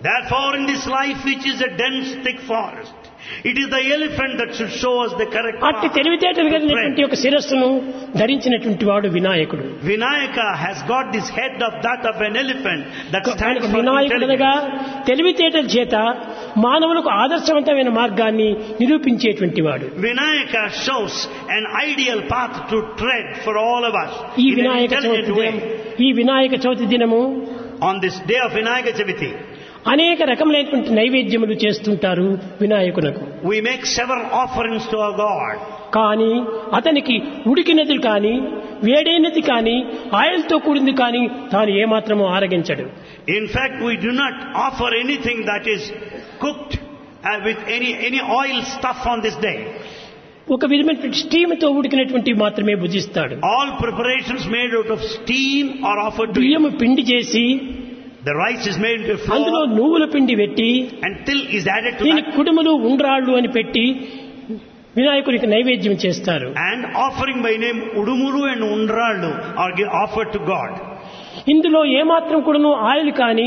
Therefore, in this life, which is a dense, thick forest, it is the elephant that should show us the correct అట్టి path. తెలివితేటలు to కలిగినటువంటి tread. ఒక శిరస్సును ధరించినటువంటి వాడు వినాయకుడు Vinayaka has got this head of that of an elephant that stands కనుక for వినాయకుడనగా intelligence. తెలివితేటల చేత మానవులకు ఆదర్శవంతమైన మార్గాన్ని నిరూపించేటువంటి వాడు Vinayaka shows an ideal path to tread for all of us ఈ in an Vinayaka Chavithi intelligent దినం way. ఈ వినాయక చవితి దినము On this day of Vinayaka Chaviti, అనేక రకములైనటువంటి నైవేద్యములు చేస్తుంటారు వినాయకునకు we make several offerings to our God. కానీ అతనికి ఉడికినది కానీ వేడైనది కానీ ఆయిల్తో కూడింది కానీ తాను ఏమాత్రము ఆరగించడు In fact, we do not offer anything that is cooked uh, with any, any oil stuff on this day. ఒక విధమైనటువంటి స్టీమ్తో ఉడికినటువంటి మాత్రమే భుజిస్తాడు All preparations made out of steam are offered to him. బియ్యము పిండి చేసి The rice is made into అందులో flour నువ్వుల పిండి పెట్టి and till is added to దీని that కుడుములు ఉండ్రాళ్ళు అని పెట్టి వినాయకుడికి నైవేద్యం చేస్తారు and offering by name Udumuru and Undralu are gi- offered to God. ఇందులో ఏమాత్రం కూడాను ఆయిల్ కానీ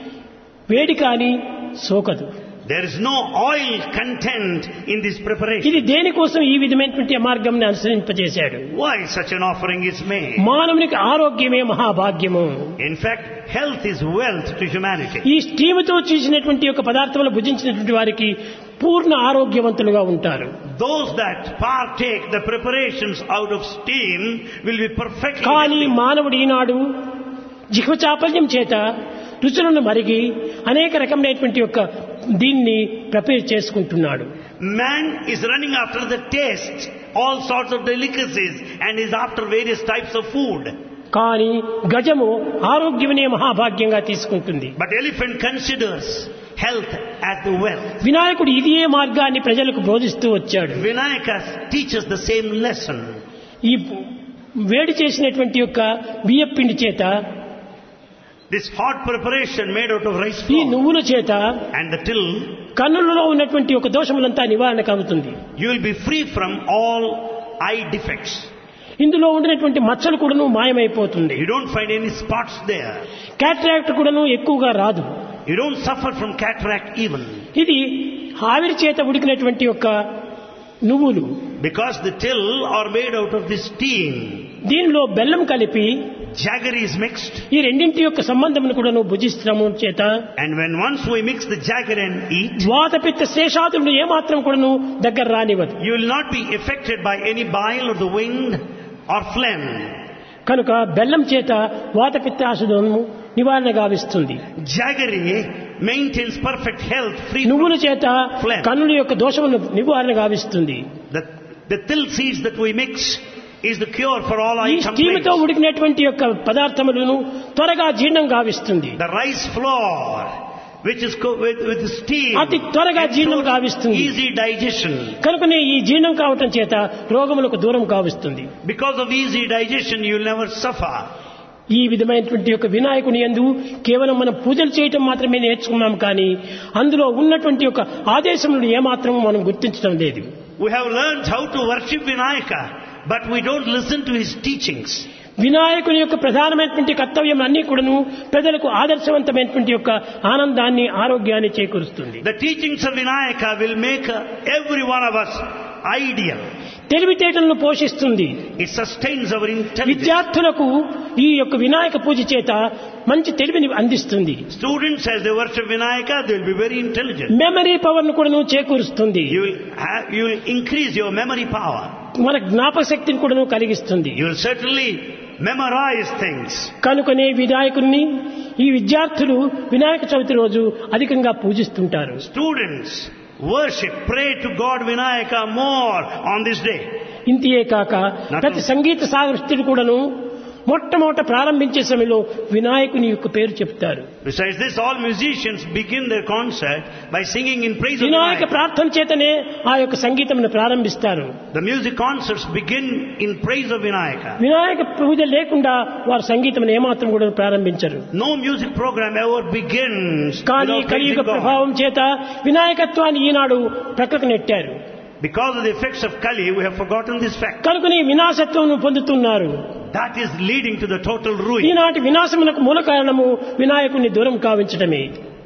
వేడి కానీ సోకదు There is no oil content in this preparation. ఇది దేనికోసం ఈ విధమైనటువంటి మార్గం అనుసరింపజేశాడు Why such an offering is made? మానవునికి ఆరోగ్యమే మహాభాగ్యము In fact, health is wealth to humanity. ఈ స్టీముతో చేసినటువంటి ఒక పదార్థములు భుజించినటువంటి వారికి పూర్ణ ఆరోగ్యవంతులుగా ఉంటారు Those that partake the preparations out of steam will be perfectly కానీ healthy. మానవుడు ఈనాడు జిహ్వ చాపల్యం చేత రుచులను మరిగి అనేక రకమైనటువంటి యొక్క దీన్ని ప్రిపేర్ చేసుకుంటున్నాడు Man is running after the taste, all sorts of delicacies, and is after various types of food. కానీ గజము ఆరోగ్యమనే మహాభాగ్యంగా తీసుకుంటుంది But elephant considers health as the wealth. వినాయకుడు ఇదే మార్గాన్ని ప్రజలకు బోధిస్తూ వచ్చాడు Vinayaka teaches the same lesson. ఈ వేడి చేసినటువంటి యొక్క బియ్యపిండి చేత This hot preparation made out of rice ఈ flour నువ్వుల చేత and the till, కన్నులలో ఉన్నటువంటి ఒక దోషములంతా నివారణ కలుగుతుంది you will be free from all eye defects. ఇందులో ఉండినటువంటి మచ్చలు కూడాను మాయమైపోతుంది You don't find any spots there. Cataract కూడాను ఎక్కువగా రాదు You don't suffer from cataract even. ఇది ఆవిరి చేత ఉడికినటువంటి యొక్క నువ్వులు Because the till are made out of this steam. దీనిలో బెల్లం కలిపి Jaggery is mixed. ఈ రెండింటి యొక్క సంబంధమును కూడాను భుజిస్తాము చేత And when once we mix the jaggery and eat, వాతపిత్త శేషాదులను ఏమాత్రం కూడాను దగ్గర రానివ్వదు you will not be affected by any bile or the wind or phlegm. కనుక బెల్లం చేత వాతపిత్తాసులను నివారణ గావిస్తుంది Jaggery maintains perfect health free నువ్వుల from చేత Phlegm. కన్నుల యొక్క దోషమును నివారణ గావిస్తుంది the, the till seeds that we mix is the cure for all ఈ eye స్టీముతో complaints. ఉడికినటువంటి యొక్క పదార్థములను త్వరగా జీర్ణం గావిస్తుంది The rice flour, which is co- with, with the steam, అతి త్వరగా జీర్ణం ensures గావిస్తుంది easy digestion. కనుకనే ఈ జీర్ణం కావటం చేత రోగములకు దూరం కావిస్తుంది Because of easy digestion, you will never suffer. ఈ విధమైనటువంటి యొక్క వినాయకుని యందు కేవలం మనం పూజలు చేయటం మాత్రమే నేర్చుకున్నాం కానీ అందులో ఉన్నటువంటి యొక్క ఆదేశములను ఏమాత్రము మనం గుర్తించడం లేదు We have learned how to worship Vinayaka, but we don't listen to his teachings. వినాయకుని యొక్క ప్రధానమైనటువంటి కర్తవ్యం అన్ని కూడాను ప్రజలకు ఆదర్శవంతమైనటువంటి యొక్క ఆనందాన్ని ఆరోగ్యాన్ని చేకూరుస్తుంది The teachings of Vinayaka will make uh, every one of us ideal. తెలివితేటలను పోషిస్తుంది It sustains our intelligence. విద్యార్థులకు ఈ యొక్క వినాయక పూజ చేత మంచి తెలివిని అందిస్తుంది Students, as they worship Vinayaka, they will be very intelligent. Memory power ను కూడా చేకూరుస్తుంది You will, have, you will increase your memory power. మన జ్ఞాపక శక్తిని కూడా కలిగిస్తుంది You will certainly memorize things. కనుకనే వినాయకుడిని ఈ విద్యార్థులు వినాయక చవితి రోజు అధికంగా పూజిస్తుంటారు Students worship, pray to God Vinayaka more on this day. ఇంతియే కాక ప్రతి సంగీత సాహిత్యుడు కూడాను మొట్టమొదట ప్రారంభించే సమయంలో వినాయకుని యొక్క పేరు చెప్తారు Besides this, all musicians begin their concert by singing in praise of Vinayaka Vinayaka. ప్రార్థన చేతనే ఆ యొక్క సంగీతమును ప్రారంభిస్తారు The music concerts begin in praise of Vinayaka. Vinayaka పూజ లేకుండా వారు సంగీతం ఏమాత్రం కూడా ప్రారంభించరు No music program ever begins కానీ without కలియుగ praising God. ప్రభావం చేత వినాయకత్వాన్ని ఈనాడు ప్రక్కకు నెట్టారు Because of the effects of Kali, we have forgotten this fact. కనుకని వినాశత్వం పొందుతున్నారు That is leading to the total ruin. ఈనాటి వినాశమునకు మూల కారణము వినాయకుని దూరం కావించడమే